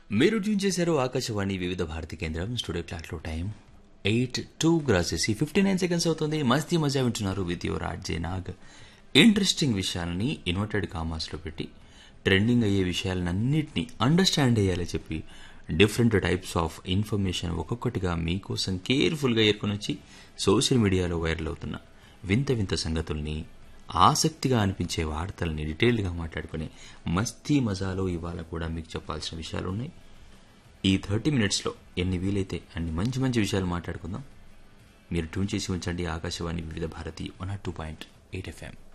మీరు ట్యూన్ చేశారు ఆకాశవాణి వివిధ భారతి కేంద్రం స్టూడియో క్లాక్లో టైం ఎయిట్ టూ గ్రాసేసి ఫిఫ్టీ నైన్ సెకండ్స్ అవుతుంది మస్తీ మజా వింటున్నారు with your RJ Nag interesting విషయాలని ఇన్వర్టెడ్ కామాస్లో పెట్టి ట్రెండింగ్ అయ్యే విషయాలన్నింటినీ అండర్స్టాండ్ అయ్యేలా చెప్పి డిఫరెంట్ టైప్స్ ఆఫ్ ఇన్ఫర్మేషన్ ఒక్కొక్కటిగా మీకోసం కేర్ఫుల్గా ఏర్కొని వచ్చి సోషల్ మీడియాలో వైరల్ అవుతున్న వింత వింత సంగతుల్ని ఆసక్తిగా అనిపించే వార్తల్ని డీటెయిల్డ్గా మాట్లాడుకునే మస్తీ మజాలో ఇవాళ కూడా మీకు చెప్పాల్సిన విషయాలు ఉన్నాయి ఈ థర్టీ మినిట్స్లో ఎన్ని వీలైతే అన్ని మంచి మంచి విషయాలు మాట్లాడుకుందాం మీరు ట్యూన్ చేసి ఉంచండి Akashvani Vividh Bharati one two point eight FM